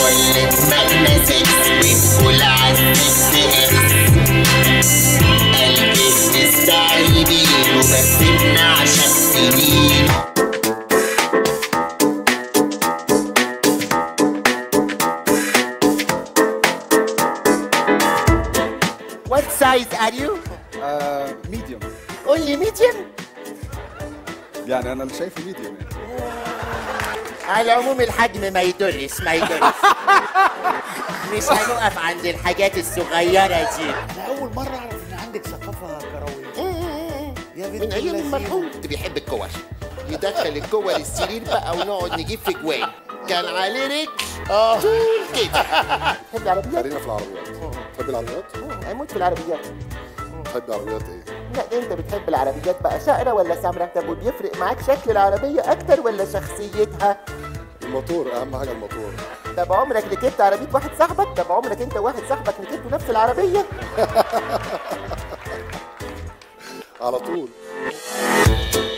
كل دماغنا سكس بنقول عالست اكس قلبي مستعيبين وبس بنعشق سنين What size are you? ميديوم Only medium? يعني انا اللي شايفه ميديوم يعني على العموم الحجم ما يدرس ما يدرس مش هنقف عند الحاجات الصغيرة دي انا اول مره اعرف ان عندك ثقافه كرويه يا بنت من ايام اللذينة. المرحوم كنت بيحب الكور يدخل الكور السرير بقى ونقعد نجيب في جوان كان عليه رجل اه طول كده تحب العربيات؟ خلينا في العربيات تحب العربيات؟ اموت في العربيات تحب عربيات ايه؟ لا انت بتحب العربيات بقى شقرة ولا سمرة طب وبيفرق معاك شكل العربية اكتر ولا شخصيتها الموتور اهم حاجه الموتور طب عمرك ركبت عربية واحد صاحبك طب عمرك انت وواحد صاحبك ركبتوا نفس العربية على طول